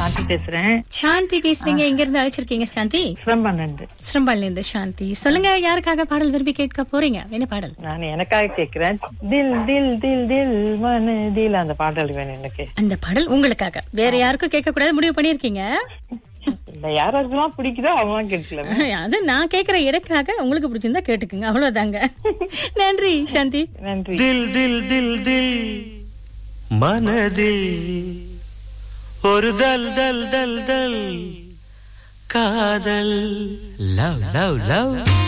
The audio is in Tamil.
சாந்தி பேசுறேன் சாந்தி பேசுறீங்க எங்க இருந்து அழைச்சிருக்கீங்க சாந்தி சிரம்பன்னண்டு சிரம்பாள்ல இருந்து சாந்தி சொல்லுங்க யாருக்காக பாடல் விரும்பி கேட்க போறீங்க என்ன பாடல் நான் எனக்காக கேக்குறேன் தில் தில் தில் தில் மனதில் அந்த பாடல் வேணும் எனக்கு அந்த பாடல் உங்களுக்காக வேற யாருக்கும் கேட்க கூடாது முடிவு பண்ணிருக்கீங்க இந்த யாராருக்கெல்லாம் பிடிக்குதோ அவங்களாம் கேட்கல அது நான் கேக்குற எனக்காக உங்களுக்கு பிடிச்சிருந்தா கேட்டுக்குங்க அவ்வளவுதாங்க நன்றி சாந்தி நன்றி தில் தில் தில் தில் மனதில் ஒரு தல் தல் தல் தல் காதல் லவ் லவ் லவ்